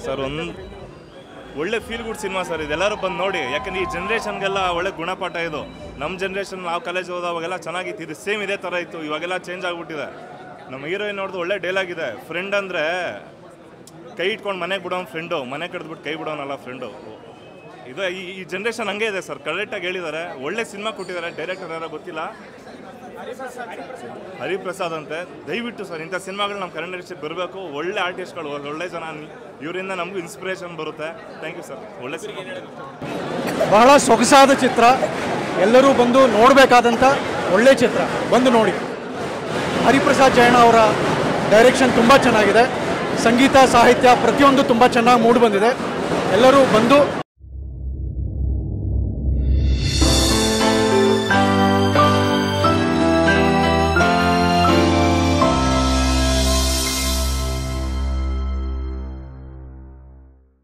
sir ಒಂದು ಒಳ್ಳೆ feel good cinema sir ಇದೆಲ್ಲರೂ ಬಂದು ನೋಡಿ ಯಾಕಂದ್ರೆ ಈ ಜನ್ರೇಷನ್ಗೆಲ್ಲ ಒಳ್ಳೆ ಗುಣಪಾಠ ಇದು ನಮ್ಮ ಜನ್ರೇಷನ್ ನಾವು ಕಾಲೇಜ್ ಹೋದವಾಗೆಲ್ಲ ಚೆನ್ನಾಗಿತ್ತು ಇದು ಸೇಮ್ ಇದೇ ಥರ ಇತ್ತು ಇವಾಗೆಲ್ಲ ಚೇಂಜ್ ಆಗಿಬಿಟ್ಟಿದೆ ನಮ್ಮ ಹೀರೋಯಿನ್ ನೋಡಿದು ಒಳ್ಳೆ ಡೈಲಾಗ್ ಇದೆ ಫ್ರೆಂಡ್ ಅಂದರೆ ಕೈ ಇಟ್ಕೊಂಡು ಮನೆಗೆ ಬಿಡೋನ್ ಫ್ರೆಂಡು ಮನೆ ಕಡ್ದ್ಬಿಟ್ಟು ಕೈ ಬಿಡೋನಲ್ಲ ಫ್ರೆಂಡು ಇದು ಈ ಈ ಜನ್ರೇಷನ್ ಹಂಗೆ ಇದೆ ಸರ್ ಕರೆಕ್ಟಾಗಿ ಹೇಳಿದ್ದಾರೆ ಒಳ್ಳೆ ಸಿನಿಮಾ ಕೊಟ್ಟಿದ್ದಾರೆ ಡೈರೆಕ್ಟರ್ ಯಾರೋ ಗೊತ್ತಿಲ್ಲ ಹರಿಪ್ರಸಾದ್ ಅಂತೆ ದಯವಿಟ್ಟು ಸರ್ ಇಂಥ ಸಿನಿಮಾಗಳು ನಮ್ಮ ಕನ್ನಡ ಇಂಡಸ್ಟ್ರಿಗೆ ಬರಬೇಕು ಒಳ್ಳೆ ಆರ್ಟಿಸ್ಟ್ಗಳು ಒಳ್ಳೆ ಜನ ಇವರಿಂದ ನಮಗೂ ಇನ್ಸ್ಪಿರೇಷನ್ ಬರುತ್ತೆ ಥ್ಯಾಂಕ್ ಯು ಸರ್ ಒಳ್ಳೆ ಸಿನಿಮಾ ಬಹಳ ಸೊಗಸಾದ ಚಿತ್ರ ಎಲ್ಲರೂ ಬಂದು ನೋಡಬೇಕಾದಂಥ ಒಳ್ಳೆ ಚಿತ್ರ ಬಂದು ನೋಡಿ ಹರಿಪ್ರಸಾದ್ ಜೈನ ಅವರ ಡೈರೆಕ್ಷನ್ ತುಂಬ ಚೆನ್ನಾಗಿದೆ ಸಂಗೀತ ಸಾಹಿತ್ಯ ಪ್ರತಿಯೊಂದು ತುಂಬ ಚೆನ್ನಾಗಿ ಮೂಡಿ ಬಂದಿದೆ ಎಲ್ಲರೂ ಬಂದು